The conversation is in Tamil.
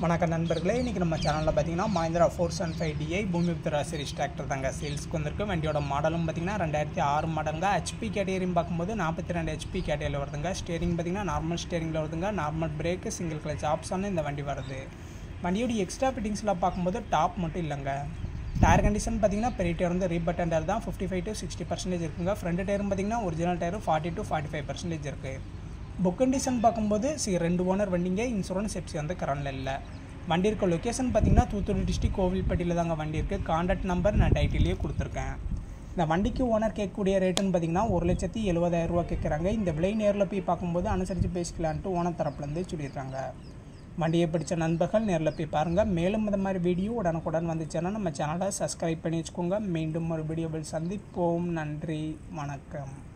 வணக்கம் நண்பர்களே இன்றைக்கி நம்ம சேனலில் பார்த்தீங்கன்னா Mahindra four seven five DI Bhoomiputra series tractor தாங்க சேல்ஸ்க்கு வந்திருக்கு வண்டியோட மாடலும் பார்த்தீங்கன்னா ரெண்டாயிரத்தி ஆறு மாடலுங்க ஹெச்பி கேட்டகரியும் பார்க்கும்போது நாற்பத்தி ரெண்டு ஹெச்பி கேட்டகரியில் வருதுங்க ஸ்டேரிங் பார்த்தீங்கன்னா நார்மல் ஸ்டேரிங்கில் வருதுங்க normal brake single clutch option இந்த வண்டி வருது வண்டியோட எக்ஸ்ட்ரா ஃபிட்டிங்ஸில் பார்க்கும்போது டாப் மட்டும் இல்லைங்க டயர் கண்டிஷன் பார்த்தீங்கன்னா பெரிய டயர் வந்து ரீபட்டன் டயர் தான் fifty five to sixty percentage இருக்குங்க ஃப்ரண்ட் டயரும் பார்த்தீங்கன்னா original tyre forty to forty five percentage இருக்குது புக் கண்டிஷன் பார்க்கும்போது சி ரெண்டு ஓனர் வண்டிங்க இன்சூரன்ஸ் எப்சி வந்து கரண்டில் இல்லை வண்டி இருக்க லொக்கேஷன் பார்த்தீங்கன்னா தூத்துக்குடி டிஸ்ட்ரிக் கோவில்பட்டியில் தாங்க வண்டி இருக்குது கான்டாக்ட் நம்பர் நான் டைட்டிலேயே கொடுத்துருக்கேன் இந்த வண்டிக்கு ஓனர் கேட்கக்கூடிய ரேட்டுன்னு பார்த்தீங்கன்னா ஒரு லட்சத்தி எழுபதாயிரம் ரூபா கேட்குறாங்க இந்த விலை நேரில் போய் பார்க்கும்போது அனுசரித்து பேசிக்கலான்ட்டு ஓனர் தரப்புலேருந்து சொல்லிடுறாங்க வண்டியை பிடிச்ச நண்பர்கள் நேரில் போய் பாருங்கள் மேலும் இந்த மாதிரி வீடியோ உடனுக்குடன் வந்துச்சுன்னா நம்ம சேனலை சப்ஸ்கிரைப் பண்ணி வச்சுக்கோங்க மீண்டும் ஒரு வீடியோவில் சந்திப்போம் நன்றி வணக்கம்